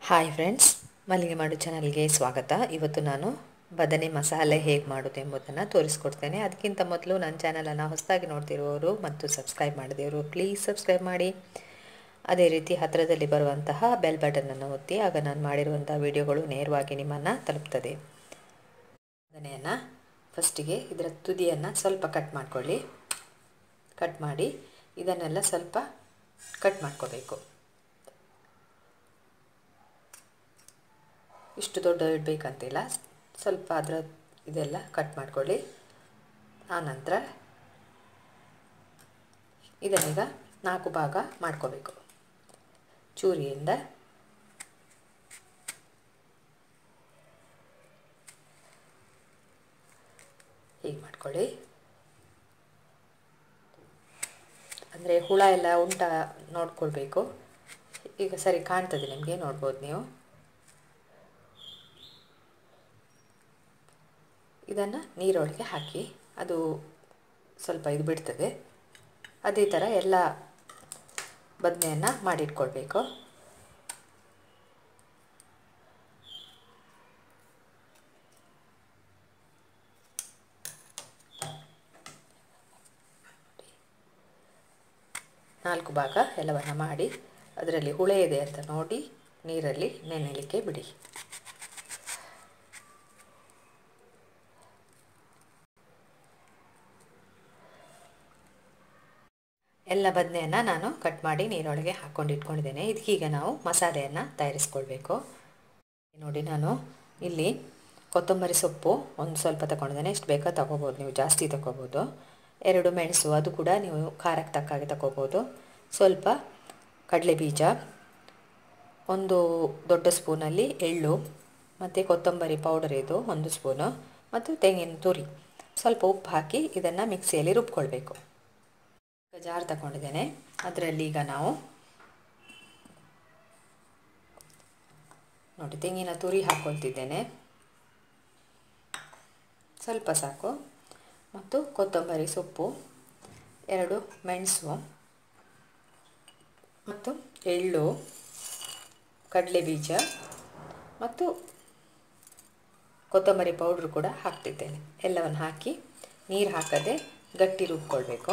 hi friends ಮಲ್ಲಿಗೆ ಮಾಡು ಚಾನಲ್ಗೆ ಸ್ವಾಗತ ಇವತ್ತು ನಾನು ಬದನೆ ಮಸಾಲೆ ಹೇಗೆ ಮಾಡೋದು ಎಂಬುದನ್ನು ತೋರಿಸ್ಕೊಡ್ತೇನೆ ಅದಕ್ಕಿಂತ ಮೊದಲು ನನ್ನ ಚಾನಲನ್ನು ಹೊಸದಾಗಿ ನೋಡ್ತಿರುವವರು ಮತ್ತು ಸಬ್ಸ್ಕ್ರೈಬ್ ಮಾಡದಿರೋರು ಪ್ಲೀಸ್ ಸಬ್ಸ್ಕ್ರೈಬ್ ಮಾಡಿ ಅದೇ ರೀತಿ ಹತ್ತಿರದಲ್ಲಿ ಬರುವಂತಹ ಬೆಲ್ ಬಟನನ್ನು ಒತ್ತಿ ಆಗ ನಾನು ಮಾಡಿರುವಂಥ ವಿಡಿಯೋಗಳು ನೇರವಾಗಿ ನಿಮ್ಮನ್ನು ತಲುಪ್ತದೆ ಬದನೆಯನ್ನು ಫಸ್ಟಿಗೆ ಇದರ ತುದಿಯನ್ನು ಸ್ವಲ್ಪ ಕಟ್ ಮಾಡ್ಕೊಳ್ಳಿ ಕಟ್ ಮಾಡಿ ಇದನ್ನೆಲ್ಲ ಸ್ವಲ್ಪ ಕಟ್ ಮಾಡ್ಕೋಬೇಕು ಇಷ್ಟು ದೊಡ್ಡ ಇಡಬೇಕಂತಿಲ್ಲ ಸ್ವಲ್ಪ ಅದರ ಇದೆಲ್ಲ ಕಟ್ ಮಾಡ್ಕೊಳ್ಳಿ ಆನಂತರ ಇದನ್ನೀಗ ನಾಲ್ಕು ಭಾಗ ಮಾಡ್ಕೋಬೇಕು ಚೂರಿಯಿಂದ ಹೀಗೆ ಮಾಡ್ಕೊಳ್ಳಿ ಅಂದರೆ ಹುಳ ಎಲ್ಲ ಉಂಟ ನೋಡ್ಕೊಳ್ಬೇಕು ಈಗ ಸರಿ ಕಾಣ್ತದೆ ನಿಮಗೆ ನೋಡ್ಬೋದು ನೀವು ಇದನ್ನು ನೀರೊಳಗೆ ಹಾಕಿ ಅದು ಸ್ವಲ್ಪ ಇದು ಬಿಡ್ತದೆ ಅದೇ ಥರ ಎಲ್ಲ ಬದನೆಯನ್ನು ಮಾಡಿಟ್ಕೊಳ್ಬೇಕು ನಾಲ್ಕು ಭಾಗ ಎಲ್ಲವನ್ನು ಮಾಡಿ ಅದರಲ್ಲಿ ಹುಳೆ ಇದೆ ಅಂತ ನೋಡಿ ನೀರಲ್ಲಿ ನೆನೆಯಲಿಕ್ಕೆ ಬಿಡಿ ಎಲ್ಲ ಬದನೆಯನ್ನು ನಾನು ಕಟ್ ಮಾಡಿ ನೀರೊಳಗೆ ಹಾಕ್ಕೊಂಡು ಇಟ್ಕೊಂಡಿದ್ದೇನೆ ಇದಕ್ಕೀಗ ನಾವು ಮಸಾಲೆಯನ್ನು ತಯಾರಿಸ್ಕೊಳ್ಬೇಕು ನೋಡಿ ನಾನು ಇಲ್ಲಿ ಕೊತ್ತಂಬರಿ ಸೊಪ್ಪು ಒಂದು ಸ್ವಲ್ಪ ತಗೊಂಡಿದ್ದೇನೆ ಎಷ್ಟು ಬೇಕೋ ತಗೋಬೋದು ನೀವು ಜಾಸ್ತಿ ತಗೋಬೋದು ಎರಡು ಮೆಣಸು ಅದು ಕೂಡ ನೀವು ಖಾರಕ್ಕೆ ತಕ್ಕಾಗೆ ತಗೋಬೋದು ಸ್ವಲ್ಪ ಕಡಲೆ ಬೀಜ ಒಂದು ದೊಡ್ಡ ಸ್ಪೂನಲ್ಲಿ ಎಳ್ಳು ಮತ್ತು ಕೊತ್ತಂಬರಿ ಪೌಡರ್ ಇದು ಒಂದು ಸ್ಪೂನು ಮತ್ತು ತೆಂಗಿನ ತುರಿ ಸ್ವಲ್ಪ ಉಪ್ಪು ಹಾಕಿ ಇದನ್ನು ಮಿಕ್ಸಿಯಲ್ಲಿ ರುಬ್ಕೊಳ್ಬೇಕು ಜಾರ್ ತಗೊಂಡಿದ್ದೇನೆ ಅದರಲ್ಲಿ ಈಗ ನಾವು ನೋಡಿ ತೆಂಗಿನ ತುರಿ ಹಾಕ್ಕೊಳ್ತಿದ್ದೇನೆ ಸ್ವಲ್ಪ ಸಾಕು ಮತ್ತು ಕೊತ್ತಂಬರಿ ಸೊಪ್ಪು ಎರಡು ಮೆಣಸು ಮತ್ತು ಎಳ್ಳು ಕಡಲೆ ಬೀಜ ಮತ್ತು ಕೊತ್ತಂಬರಿ ಪೌಡ್ರು ಕೂಡ ಹಾಕ್ತಿದ್ದೇನೆ ಎಲ್ಲವನ್ನು ಹಾಕಿ ನೀರು ಹಾಕದೆ ಗಟ್ಟಿ ರುಬ್ಕೊಳ್ಬೇಕು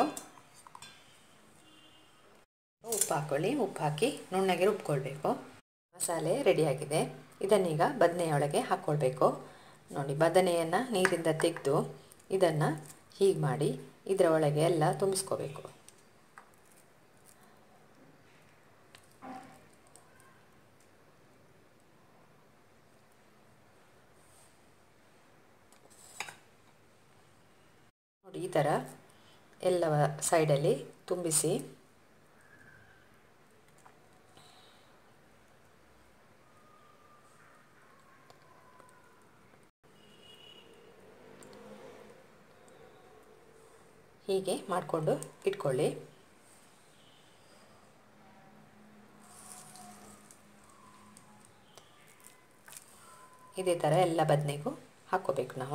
ಉಪ್ಪು ಹಾಕ್ಕೊಳ್ಳಿ ಉಪ್ಪು ಹಾಕಿ ನುಣ್ಣಗೆ ರುಬ್ಕೊಳ್ಬೇಕು ಮಸಾಲೆ ರೆಡಿಯಾಗಿದೆ ಇದನ್ನೀಗ ಬದನೆಯೊಳಗೆ ಹಾಕ್ಕೊಳ್ಬೇಕು ನೋಡಿ ಬದನೆಯನ್ನು ನೀರಿಂದ ತೆಗೆದು ಇದನ್ನು ಹೀಗೆ ಮಾಡಿ ಇದರ ಒಳಗೆ ಎಲ್ಲ ತುಂಬಿಸ್ಕೋಬೇಕು ನೋಡಿ ಈ ಥರ ಎಲ್ಲ ಸೈಡಲ್ಲಿ ತುಂಬಿಸಿ ಹೀಗೆ ಮಾಡಿಕೊಂಡು ಇಟ್ಕೊಳ್ಳಿ ಇದೇ ಥರ ಎಲ್ಲ ಬದನೆಗೂ ಹಾಕ್ಕೋಬೇಕು ನಾವು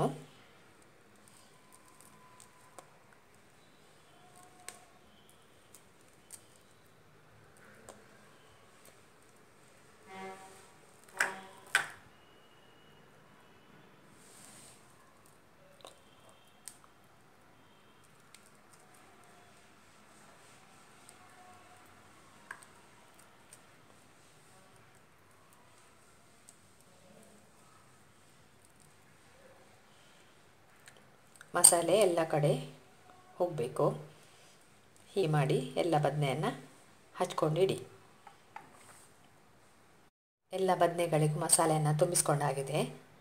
ಮಸಾಲೆ ಎಲ್ಲ ಕಡೆ ಹೋಗಬೇಕು ಹೀಗೆ ಮಾಡಿ ಎಲ್ಲ ಬದನೆಯನ್ನು ಹಚ್ಕೊಂಡು ಇಡಿ ಎಲ್ಲ ಬದನೆಗಳಿಗೂ ಮಸಾಲೆಯನ್ನು ತುಂಬಿಸ್ಕೊಂಡಾಗಿದೆ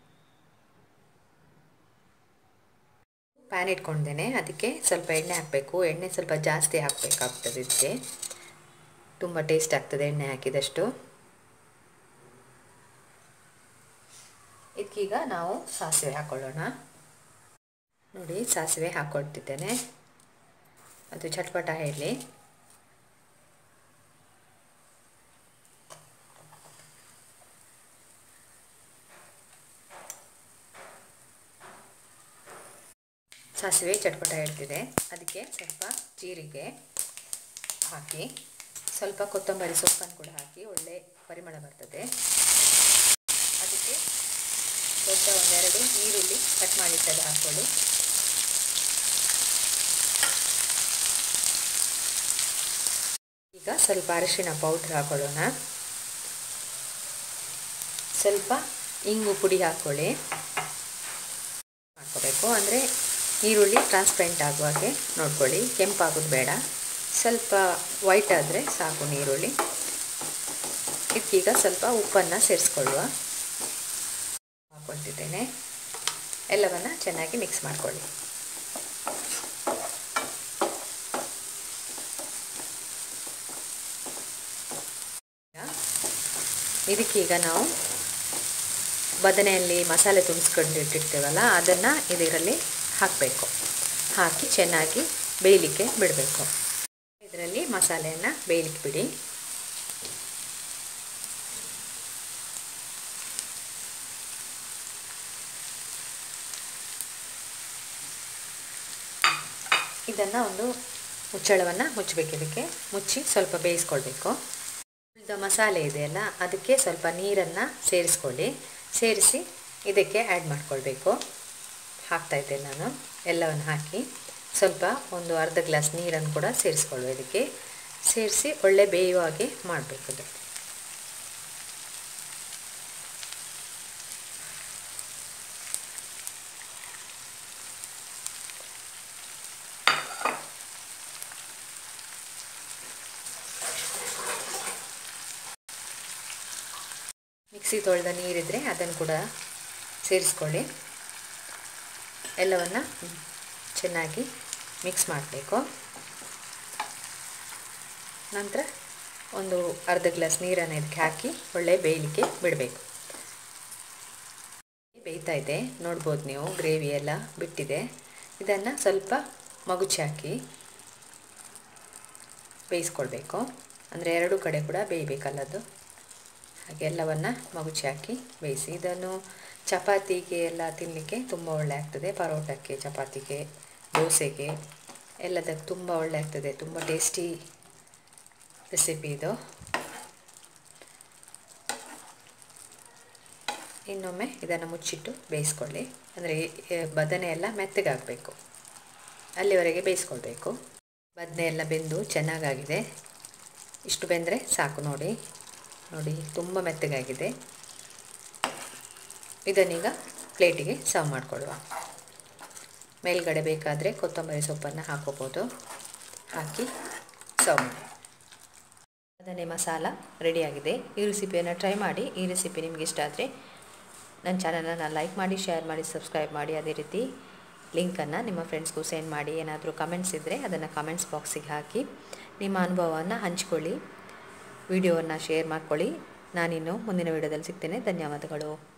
ಪ್ಯಾನ್ ಇಟ್ಕೊಂಡಿದ್ದೇನೆ ಅದಕ್ಕೆ ಸ್ವಲ್ಪ ಎಣ್ಣೆ ಹಾಕಬೇಕು ಎಣ್ಣೆ ಸ್ವಲ್ಪ ಜಾಸ್ತಿ ಹಾಕಬೇಕಾಗ್ತದೆ ಇದಕ್ಕೆ ತುಂಬ ಟೇಸ್ಟ್ ಆಗ್ತದೆ ಎಣ್ಣೆ ಹಾಕಿದಷ್ಟು ಇದಕ್ಕೀಗ ನಾವು ಸಾಸಿವೆ ಹಾಕ್ಕೊಳ್ಳೋಣ ನೋಡಿ ಸಾಸಿವೆ ಹಾಕ್ಕೊಳ್ತಿದ್ದೇನೆ ಅದು ಚಟ್ಪಟ ಹೇಳಿ ಸಾಸಿವೆ ಚಟ್ಪಟ ಹೇಳ್ತಿದೆ ಅದಕ್ಕೆ ಸ್ವಲ್ಪ ಜೀರಿಗೆ ಹಾಕಿ ಸ್ವಲ್ಪ ಕೊತ್ತಂಬರಿ ಸೊಪ್ಪನ್ನು ಕೂಡ ಹಾಕಿ ಒಳ್ಳೆ ಪರಿಮಳ ಬರ್ತದೆ ದೊಡ್ಡ ಒಂದೆರಡು ಈರುಳ್ಳಿ ಕಟ್ ಮಾಡಿಟ್ಟದ್ದು ಹಾಕ್ಕೊಳ್ಳಿ ಈಗ ಸ್ವಲ್ಪ ಅರಿಶಿಣ ಪೌಡ್ರ್ ಹಾಕೊಳ್ಳೋಣ ಸ್ವಲ್ಪ ಇಂಗು ಪುಡಿ ಹಾಕ್ಕೊಳ್ಳಿ ಹಾಕ್ಕೋಬೇಕು ಅಂದರೆ ಈರುಳ್ಳಿ ಟ್ರಾನ್ಸ್ಪರೆಂಟ್ ಆಗುವ ಹಾಗೆ ನೋಡ್ಕೊಳ್ಳಿ ಕೆಂಪಾಗೋದು ಬೇಡ ಸ್ವಲ್ಪ ವೈಟ್ ಆದರೆ ಸಾಕು ನೀರುಳ್ಳಿ ಇದಕ್ಕೀಗ ಸ್ವಲ್ಪ ಉಪ್ಪನ್ನು ಸೇರಿಸ್ಕೊಳ್ಳುವ ಹಾಕ್ಕೊಳ್ತಿದ್ದೇನೆ ಎಲ್ಲವನ್ನು ಚೆನ್ನಾಗಿ ಮಿಕ್ಸ್ ಮಾಡ್ಕೊಳ್ಳಿ ಇದಕ್ಕೀಗ ನಾವು ಬದನೆಯಲ್ಲಿ ಮಸಾಲೆ ತುಂಬಿಸ್ಕೊಂಡು ಇಟ್ಟಿರ್ತೇವಲ್ಲ ಅದನ್ನು ಇದರಲ್ಲಿ ಹಾಕಬೇಕು ಹಾಕಿ ಚೆನ್ನಾಗಿ ಬೇಯಲಿಕ್ಕೆ ಬಿಡಬೇಕು ಇದರಲ್ಲಿ ಮಸಾಲೆಯನ್ನು ಬೇಯಲಿಕ್ಕೆ ಬಿಡಿ ಇದನ್ನು ಒಂದು ಮುಚ್ಚಳವನ್ನು ಮುಚ್ಚಬೇಕು ಇದಕ್ಕೆ ಮುಚ್ಚಿ ಸ್ವಲ್ಪ ಬೇಯಿಸ್ಕೊಳ್ಬೇಕು ಉಳಿದ ಮಸಾಲೆ ಇದೆಯಲ್ಲ ಅದಕ್ಕೆ ಸ್ವಲ್ಪ ನೀರನ್ನು ಸೇರಿಸ್ಕೊಳ್ಳಿ ಸೇರಿಸಿ ಇದಕ್ಕೆ ಆ್ಯಡ್ ಮಾಡ್ಕೊಳ್ಬೇಕು ಹಾಕ್ತಾಯಿದ್ದೆ ನಾನು ಎಲ್ಲವನ್ನು ಹಾಕಿ ಸ್ವಲ್ಪ ಒಂದು ಅರ್ಧ ಗ್ಲಾಸ್ ನೀರನ್ನು ಕೂಡ ಸೇರಿಸ್ಕೊಳ್ಳುವ ಇದಕ್ಕೆ ಸೇರಿಸಿ ಒಳ್ಳೆ ಬೇಯುವ ಹಾಗೆ ಮಾಡಬೇಕು ಇದು ಮಿಕ್ಸಿ ತೊಳೆದ ನೀರಿದ್ದರೆ ಅದನ್ನು ಕೂಡ ಸೇರಿಸ್ಕೊಳ್ಳಿ ಎಲ್ಲವನ್ನು ಚೆನ್ನಾಗಿ ಮಿಕ್ಸ್ ಮಾಡಬೇಕು ನಂತರ ಒಂದು ಅರ್ಧ ಗ್ಲಾಸ್ ನೀರನ್ನು ಇದಕ್ಕೆ ಹಾಕಿ ಒಳ್ಳೆ ಬೇಯಲಿಕ್ಕೆ ಬಿಡಬೇಕು ಬೇಯ್ತಾ ಇದೆ ನೋಡ್ಬೋದು ನೀವು ಗ್ರೇವಿ ಎಲ್ಲ ಬಿಟ್ಟಿದೆ ಇದನ್ನು ಸ್ವಲ್ಪ ಮಗುಚಿ ಹಾಕಿ ಬೇಯಿಸ್ಕೊಳ್ಬೇಕು ಅಂದರೆ ಎರಡು ಕಡೆ ಕೂಡ ಬೇಯಬೇಕಲ್ಲದು ಹಾಗೆ ಎಲ್ಲವನ್ನು ಮಗುಚಿ ಹಾಕಿ ಬೇಯಿಸಿ ಇದನ್ನು ಚಪಾತಿಗೆ ಎಲ್ಲ ತಿನ್ನಲಿಕ್ಕೆ ತುಂಬ ಒಳ್ಳೆ ಆಗ್ತದೆ ಪರೋಟಕ್ಕೆ ಚಪಾತಿಗೆ ದೋಸೆಗೆ ಎಲ್ಲದಕ್ಕೆ ತುಂಬ ಒಳ್ಳೆ ಆಗ್ತದೆ ತುಂಬ ಟೇಸ್ಟಿ ರೆಸಿಪಿ ಇದು ಇನ್ನೊಮ್ಮೆ ಇದನ್ನು ಮುಚ್ಚಿಟ್ಟು ಬೇಯಿಸ್ಕೊಳ್ಳಿ ಅಂದರೆ ಬದನೆ ಎಲ್ಲ ಮೆತ್ತಗಾಗಬೇಕು ಅಲ್ಲಿವರೆಗೆ ಬೇಯಿಸ್ಕೊಳ್ಬೇಕು ಬದನೆ ಎಲ್ಲ ಬೆಂದು ಚೆನ್ನಾಗಾಗಿದೆ ಇಷ್ಟು ಬೆಂದರೆ ಸಾಕು ನೋಡಿ ನೋಡಿ ತುಂಬ ಮೆತ್ತಗಾಗಿದೆ ಇದನ್ನೀಗ ಪ್ಲೇಟಿಗೆ ಸರ್ವ್ ಮಾಡಿಕೊಡುವ ಮೇಲ್ಗಡೆ ಬೇಕಾದರೆ ಕೊತ್ತಂಬರಿ ಸೊಪ್ಪನ್ನು ಹಾಕೋಬೋದು ಹಾಕಿ ಸರ್ವ್ ಮಾಡಿ ಬದನೆ ಮಸಾಲ ರೆಡಿಯಾಗಿದೆ ಈ ರೆಸಿಪಿಯನ್ನು ಟ್ರೈ ಮಾಡಿ ಈ ರೆಸಿಪಿ ನಿಮಗೆ ಇಷ್ಟ ಆದರೆ ನನ್ನ ಚಾನಲನ್ನು ಲೈಕ್ ಮಾಡಿ ಶೇರ್ ಮಾಡಿ ಸಬ್ಸ್ಕ್ರೈಬ್ ಮಾಡಿ ಅದೇ ರೀತಿ ಲಿಂಕನ್ನು ನಿಮ್ಮ ಫ್ರೆಂಡ್ಸ್ಗೂ ಸೆಂಡ್ ಮಾಡಿ ಏನಾದರೂ ಕಮೆಂಟ್ಸ್ ಇದ್ದರೆ ಅದನ್ನು ಕಮೆಂಟ್ಸ್ ಬಾಕ್ಸಿಗೆ ಹಾಕಿ ನಿಮ್ಮ ಅನುಭವವನ್ನು ಹಂಚ್ಕೊಳ್ಳಿ ವಿಡಿಯೋವನ್ನು ಶೇರ್ ಮಾಡ್ಕೊಳ್ಳಿ ನಾನಿನ್ನು ಮುಂದಿನ ವಿಡಿಯೋದಲ್ಲಿ ಸಿಗ್ತೇನೆ ಧನ್ಯವಾದಗಳು